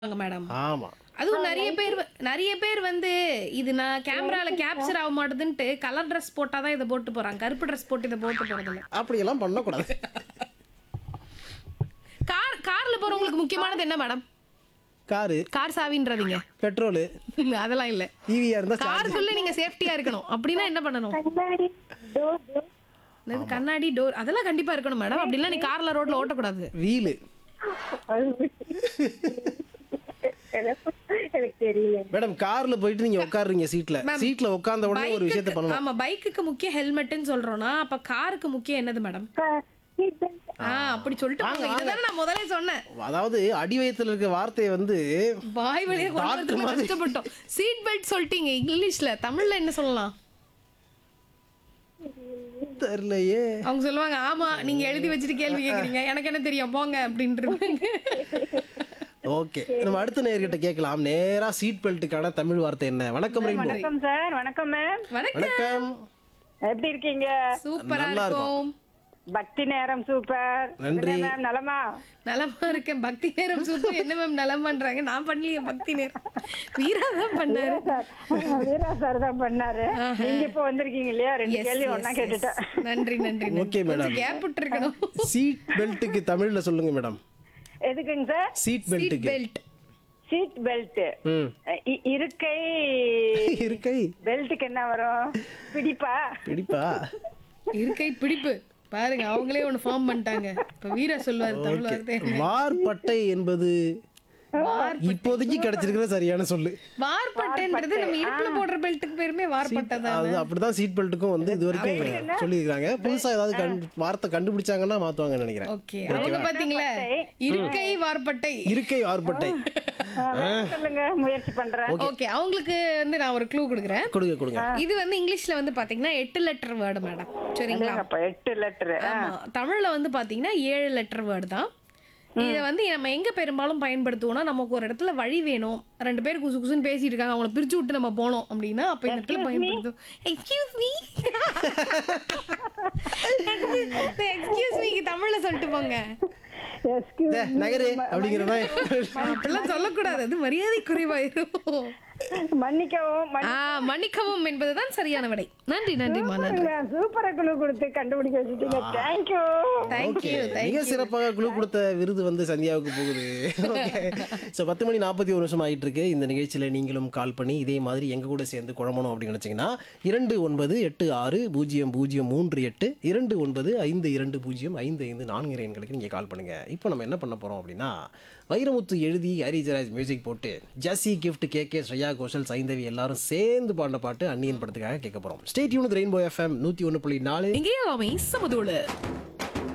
வாங்க மேடம் ஆமா அதுவும் நிறைய பேர் வ- நிறைய பேர் வந்து இது நான் கேமரால கேப்சர் ஆக மாட்டேதுன்ட்டு கலர் ட்ரெஸ் போட்டாதான் இதை போட்டு போறாங்க கருப்பு ட்ரெஸ் போட்டு இதை போட்டு போறது இல்ல அப்படியெல்லாம் பண்ணக்கூடாது கார் கார்ல போறவங்களுக்கு முக்கியமானது என்ன மேடம் காரு கார் சாவின்றதீங்க பெட்ரோலு அதெல்லாம் இல்ல ஈவியா இருந்தா காருக்குள்ள நீங்க சேஃப்டியா இருக்கணும் அப்படின்னா என்ன பண்ணணும் கண்ணாடி டோர் டோர் என்னது, கண்ணாடி டோர் அதெல்லாம் கண்டிப்பா இருக்கணும் மேடம் அப்படிலாம் நீ கார்ல ரோட்ல ஓட்டக்கூடாது வீலு எனக்கு தெரியல மேடம் கார்ல போயிட்டு நீங்க உட்காருறீங்க சீட்ல சீட்ல உட்கார்ந்த உடனே ஒரு விஷயத்த பைக்குக்கு- பண்ணணும் ஆமா பைக்குக்கு முக்கிய ஹெல்மெட்னு சொல்றோம்னா அப்ப காருக்கு முக்கியம் என்னது மேடம் சீட் பெல்ட் ஆ அப்படி சொல்லிட்டு போங்க. இதுதானே நான் முதல்ல சொன்னேன் அதாவது அடிவயத்துல இருக்க வார்த்தையை வந்து வாய் வழியா கொண்டு Doctor வரதுக்கு மாதிரி. கஷ்டப்பட்டோம் சீட் பெல்ட் சொல்லிட்டீங்க இங்கிலீஷ்ல தமிழ்ல என்ன சொல்லலாம் தெரியலையே அவங்க சொல்லுவாங்க ஆமா நீங்க எழுதி வச்சுட்டு கேள்வி கேக்குறீங்க எனக்கு என்ன தெரியும் போங்க அப்படின்ட்டு ஓகே நம்ம அடுத்த நேர்கிட்ட கேட்கலாம் நேரா சீட் பெல்ட்டுக்கான தமிழ் வார்த்தை என்ன வணக்கம் ரெயின்போ வணக்கம் சார் வணக்கம் மேம் வணக்கம் வணக்கம் எப்படி இருக்கீங்க சூப்பரா நல்லா இருக்கும் பக்தி நேரம் சூப்பர் நன்றி. என்ன மேம் நலமா நலமா இருக்கேன் பக்தி நேரம் சூப்பர் என்ன மேம் நலம் பண்றாங்க நான் பண்ணலையே பக்தி நேரம் வீரா தான் பண்ணாரு சார் வீரா சார் தான் பண்ணாரு நீங்க இப்ப வந்திருக்கீங்க இல்லையா ரெண்டு Yes, கேள்வி yes, ஒன்னா yes. கேட்டுட்டேன் நன்றி நன்றி Okay, madam. கேப் விட்டு இருக்கணும் சீட் பெல்ட்டுக்கு தமிழ்ல சொல்லுங்க மேடம் எதுக்குங்க சார் சீட் சீட் பெல்ட்டுக்கு பெல்ட் சீட் பெல்ட் ம் இருக்கை இருக்கை பெல்ட்டுக்கு என்ன வரும் பிடிப்பா பிடிப்பா இருக்கை பிடிப்பு பாருங்க அவங்களே ஒண்ணு ஃபார்ம் பண்ணிட்டாங்க இப்ப வீரா சொல்லுவாரு தமிழ் வார்த்தை வார்பட்டை என்பது இப்போதைக்கு கிடைச்சிருக்கிற சரியான சொல்லு வார்பட்டைன்றது நம்ம இடுப்புல போடுற பெல்ட்டுக்கு பேருமே வார்பட்டை தான் அது அப்படிதான் சீட் பெல்ட்டுக்கும் வந்து இது வரைக்கும் சொல்லியிருக்காங்க புதுசா ஏதாவது கண்டு- வார்த்தை கண்டுபிடிச்சாங்கன்னா மாத்துவாங்கன்னு நினைக்கிறேன் ஓகே அவங்க பாத்தீங்களா இருக்கை வார்பட்டை இருக்கை வார்பட்டை சொல்லுங்க முயற்சி பண்றேன் ஓகே அவங்களுக்கு வந்து நான் ஒரு க்ளூ கொடுக்குறேன் கொடுங்க கொடுங்க இது வந்து இங்கிலீஷ்ல வந்து பாத்தீங்கன்னா எட்டு லெட்டர் வேர்டு மேடம் சரிங்களா அப்ப எட்டு லெட்டர் ஆமா தமிழ்ல வந்து பாத்தீங்கன்னா ஏழு லெட்டர் வேர்டு தான் இதை வந்து நம்ம எங்க பெரும்பாலும் பயன்படுத்துவோம்னா நமக்கு ஒரு இடத்துல வழி வேணும் ரெண்டு பேர் குசு குசுன்னு பேசிட்டு இருக்காங்க அவங்கள பிரிச்சு விட்டு நம்ம போனோம் அப்படின்னா அப்ப இந்த இடத்துல பயன்படுத்தும் எக்ஸ்கியூஸ் மீ எக்ஸ்கியூஸ் மீ தமிழ்ல சொல்லிட்டு போங்க எஸ்கியூஸ் டே, நகரு அப்படிங்கிற மாதிரி அப்படிலாம் சொல்லக்கூடாது அது மரியாதை குறைவாயிரும் மன்னிக்கவும் ஆ மன்னிக்கவும் என்பதுதான் சரியான விடை நன்றி நன்றிமா நன்றி சூப்பரா குழு கொடுத்து கண்டுபிடிக்க வச்சுட்டீங்க தேங்க்யூ தேங்க்யூ மிக தேங்க்யூ சிறப்பாக குழு கொடுத்த விருது வந்து சந்தியாவுக்கு போகுது ஓகே ஸோ பத்து மணி நாற்பத்தி ஒரு நிமிஷம் ஆயிட்டு இருக்கு இந்த நிகழ்ச்சியில் நீங்களும் கால் பண்ணி இதே மாதிரி எங்க கூட சேர்ந்து குழம்பணும் அப்படின்னு நினைச்சீங்கன்னா இரண்டு ஒன்பது எட்டு ஆறு பூஜ்ஜியம் பூஜ்ஜியம் மூன்று எட்டு இரண்டு ஒன்பது ஐந்து இரண்டு பூஜ்ஜியம் ஐந்து ஐந்து நான்கு எண்களுக்கு நீங்கள் கால் பண்ணுங்க இப்போ நம்ம என்ன பண்ண போறோம் அப்படின்னா வைரமுத்து எழுதி ஹரிஜராஜ் மியூசிக் போட்டு ஜஸ்ஸி கிஃப்ட் கே கே ஸ்ரேயா கோஷல் சைந்தவி எல்லாரும் சேர்ந்து பாடின பாட்டு அன்னியன் படத்துக்காக கேட்க போறோம் ஸ்டேட் யூனிட் ரெயின்போ எஃப்எம் நூற்றி ஒன்று புள்ளி நாலு இங்கே எல்லாமே சமதோடு